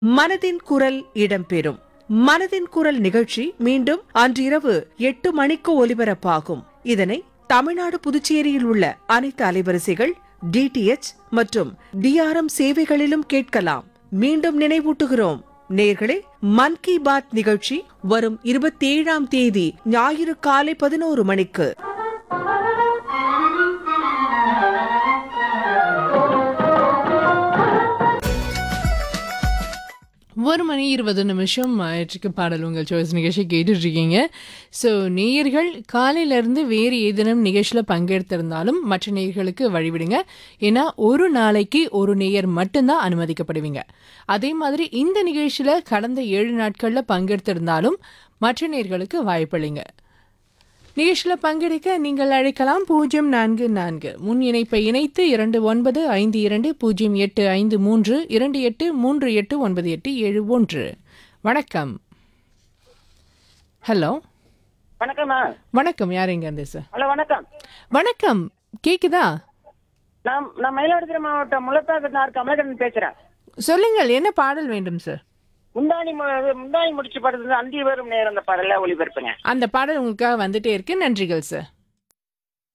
மனதின் குரல் இடம்பெறும் மனதின் குரல் நிகழ்ச்சி மீண்டும் அன்றிரவு எட்டு மணிக்கு ஒலிபரப்பாகும் இதனை தமிழ்நாடு புதுச்சேரியில் உள்ள அனைத்து அலைவரிசைகள் டிடிஎச் மற்றும் டிஆர்எம் சேவைகளிலும் கேட்கலாம் மீண்டும் நினைவூட்டுகிறோம் நேர்களே மன் கி பாத் நிகழ்ச்சி வரும் இருபத்தி ஏழாம் தேதி ஞாயிறு காலை பதினோரு மணிக்கு ஒரு மணி இருபது நிமிஷம் ஆயிற்றுக்கு பாடல் உங்கள் சாய்ஸ் நிகழ்ச்சி கேட்டுட்டு இருக்கீங்க ஸோ நேயர்கள் காலையிலேருந்து வேறு ஏதேனும் நிகழ்ச்சியில் பங்கெடுத்திருந்தாலும் மற்ற நேயர்களுக்கு வழிவிடுங்க ஏன்னா ஒரு நாளைக்கு ஒரு நேயர் மட்டும்தான் அனுமதிக்கப்படுவீங்க அதே மாதிரி இந்த நிகழ்ச்சியில் கடந்த ஏழு நாட்களில் பங்கெடுத்திருந்தாலும் மற்ற நேயர்களுக்கு வாய்ப்பளிங்க நிகழ்ச்சியில் பங்கெடுக்க நீங்கள் அழைக்கலாம் பூஜ்ஜியம் நான்கு நான்கு முன் இணைப்பை இணைத்து இரண்டு ஒன்பது ஐந்து இரண்டு பூஜ்ஜியம் எட்டு ஐந்து மூன்று இரண்டு எட்டு மூன்று எட்டு ஒன்பது எட்டு ஏழு ஒன்று வணக்கம் ஹலோ வணக்கம்மா வணக்கம் யார் எங்க இருந்து சார் ஹலோ வணக்கம் வணக்கம் கேக்குதா நான் நான் மயிலாடுதுறை மாவட்டம் முள்ளத்தாக்குனார் கமலகரன் பேசுறேன் சொல்லுங்கள் என்ன பாடல் வேண்டும் சார் முந்தானி மு- முந்தானி முடிச்சு படுறது அந்தி வரும் நேரம் அந்த பாடல ஒளிபரப்புங்க அந்த பாடல் உங்களுக்காக வந்துட்டே இருக்கு நன்றிகள் சார்